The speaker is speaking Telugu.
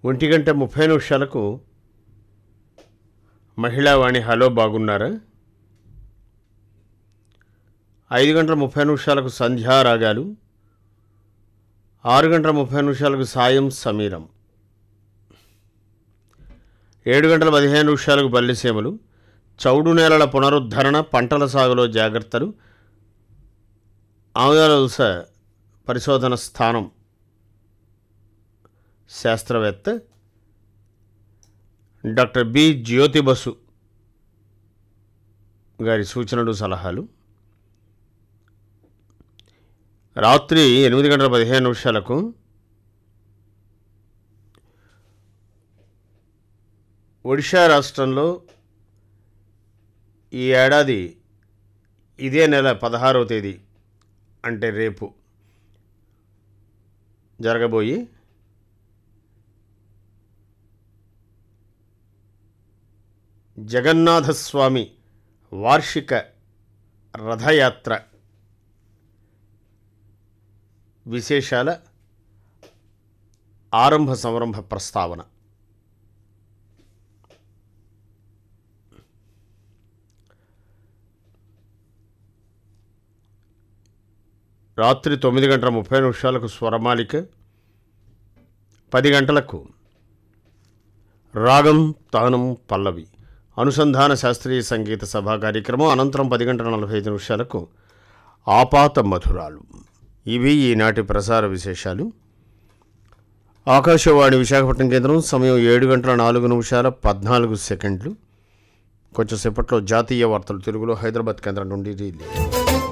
ఒంటి గంట ముప్పై నిమిషాలకు మహిళావాణి హలో బాగున్నారా ఐదు గంటల ముప్పై నిమిషాలకు సంధ్యారాగాలు ఆరు గంటల ముప్పై నిమిషాలకు సాయం సమీరం ఏడు గంటల పదిహేను నిమిషాలకు బల్లిసీమలు చౌడు నేలల పునరుద్ధరణ పంటల సాగులో జాగ్రత్తలు ఆంగ్లవలస పరిశోధన స్థానం శాస్త్రవేత్త డాక్టర్ బి జ్యోతి బసు గారి సూచనలు సలహాలు రాత్రి ఎనిమిది గంటల పదిహేను నిమిషాలకు ఒడిషా రాష్ట్రంలో ఈ ఏడాది ఇదే నెల పదహారవ తేదీ అంటే రేపు జరగబోయి జగన్నాథస్వామి వార్షిక రథయాత్ర విశేషాల ఆరంభ సంరంభ ప్రస్తావన రాత్రి తొమ్మిది గంటల ముప్పై నిమిషాలకు స్వరమాలిక పది గంటలకు రాగం తానం పల్లవి అనుసంధాన శాస్త్రీయ సంగీత సభా కార్యక్రమం అనంతరం పది గంటల నలభై ఐదు నిమిషాలకు ఆపాత మధురాలు ఇవి ఈనాటి ప్రసార విశేషాలు ఆకాశవాణి విశాఖపట్నం కేంద్రం సమయం ఏడు గంటల నాలుగు నిమిషాల పద్నాలుగు సెకండ్లు కొంచెం సేపట్లో జాతీయ వార్తలు తెలుగులో హైదరాబాద్ కేంద్రం నుండి రిలే